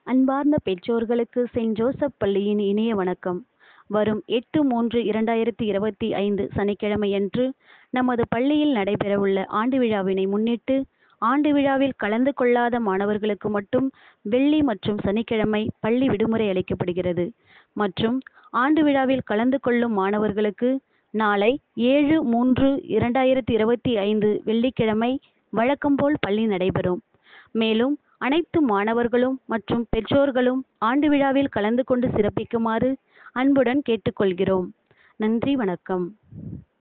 அன்பார்ந்த பெற்றோர்களுக்கு Saint Joseph பள்ளியின் இனிய வணக்கம் வரும் எட்டு மூன்று இரண்டாயிரத்தி இருபத்தி ஐந்து சனிக்கிழமையன்று நமது பள்ளியில் நடைபெறவுள்ள ஆண்டு விழாவினை முன்னிட்டு ஆண்டு விழாவில் கலந்து கொள்ளாத மாணவர்களுக்கு மட்டும் வெள்ளி மற்றும் சனிக்கிழமை பள்ளி விடுமுறை அளிக்கப்படுகிறது மற்றும் ஆண்டு விழாவில் கலந்து கொள்ளும் மாணவர்களுக்கு நாளை ஏழு மூன்று இரண்டாயிரத்தி இருபத்தி ஐந்து வெள்ளிக்கிழமை வழக்கம்போல் பள்ளி நடைபெறும் மேலும் அனைத்து மாணவர்களும் மற்றும் பெற்றோர்களும் ஆண்டு விழாவில் கலந்து கொண்டு சிறப்பிக்குமாறு அன்புடன் கேட்டுக்கொள்கிறோம் நன்றி வணக்கம்